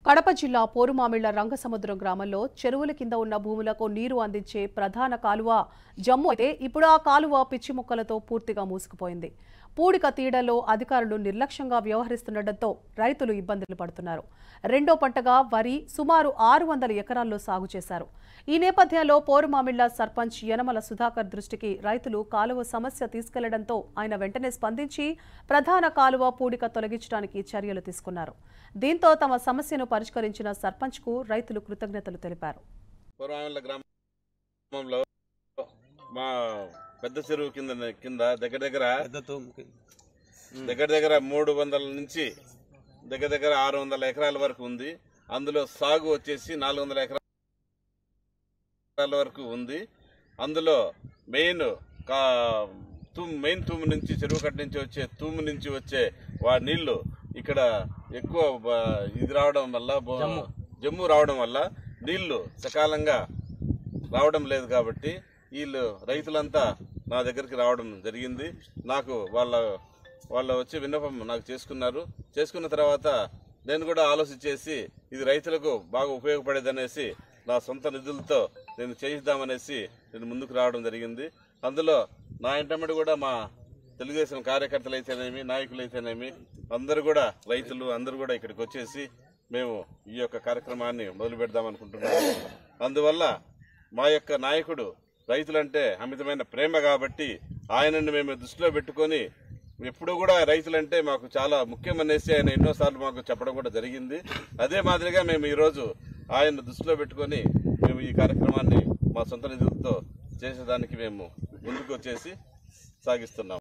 కడప జిల్లా పోరుమామిళ్ల రంగసముద్రం గ్రామంలో చెరువుల కింద ఉన్న భూములకు నీరు అందించే ప్రధాన కాలువ జమ్ము అయితే ఇప్పుడు ఆ కాలువ పిచ్చి మొక్కలతో పూర్తిగా మూసుకుపోయింది పూడిక తీయడంలో అధికారులు నిర్లక్ష్యంగా వ్యవహరిస్తుండటంతో రైతులు ఇబ్బందులు పడుతున్నారు రెండో పంటగా వరి సుమారు ఆరు వందల ఎకరాల్లో సాగు చేశారు ఈ నేపథ్యంలో పోరుమామిళ్ల సర్పంచ్ యనమల సుధాకర్ దృష్టికి రైతులు కాలువ సమస్య తీసుకెళ్లడంతో ఆయన వెంటనే స్పందించి ప్రధాన కాలువ పూడిక తొలగించడానికి చర్యలు తీసుకున్నారు దీంతో తమ సమస్యను పరిష్కరించిన సర్పంచ్కు రైతులు కృతజ్ఞతలు తెలిపారు పూర్వామిల్ల గ్రామంలో మా పెద్ద చెరువు కింద కింద దగ్గర దగ్గర పెద్ద తూముకి దగ్గర దగ్గర మూడు వందల నుంచి దగ్గర దగ్గర ఆరు వందల ఎకరాల వరకు ఉంది అందులో సాగు వచ్చేసి నాలుగు వందల ఎకరాల వరకు ఉంది అందులో మెయిన్ కా తూము మెయిన్ తూము నుంచి చెరువు కట్ట నుంచి వచ్చే తూము నుంచి వచ్చే వా నీళ్లు ఇక్కడ ఎక్కువ బ- ఇది రావడం వల్ల బో- జమ్ము రావడం వల్ల నీళ్లు సకాలంగా రావడం లేదు కాబట్టి వీళ్ళు రైతులంతా నా దగ్గరికి రావడం జరిగింది నాకు వాళ్ళ వాళ్ళ వచ్చి విన్నపం నాకు చేసుకున్నారు చేసుకున్న తర్వాత నేను కూడా ఆలోచించేసి ఇది రైతులకు బాగా ఉపయోగపడేదనేసి నా సొంత నిధులతో నేను చేయిద్దామనేసి నేను ముందుకు రావడం జరిగింది అందులో నా ఇంటమ్మడి కూడా మా తెలుగుదేశం కార్యకర్తలు అయితేనేమి నాయకులు అయితేనేమి అందరూ కూడా రైతులు అందరూ కూడా ఇక్కడికి వచ్చేసి మేము ఈ యొక్క కార్యక్రమాన్ని మొదలు పెడదాం అనుకుంటున్నాము అందువల్ల మా యొక్క నాయకుడు రైతులంటే అమితమైన ప్రేమ కాబట్టి ఆయనను మేము దృష్టిలో పెట్టుకొని ఎప్పుడు కూడా రైతులంటే మాకు చాలా ముఖ్యమనేసి ఆయన ఎన్నోసార్లు మాకు చెప్పడం కూడా జరిగింది అదే మాదిరిగా మేము ఈరోజు ఆయన దృష్టిలో పెట్టుకొని మేము ఈ కార్యక్రమాన్ని మా సొంత నిధులతో చేసేదానికి మేము ముందుకు వచ్చేసి సాగిస్తున్నాం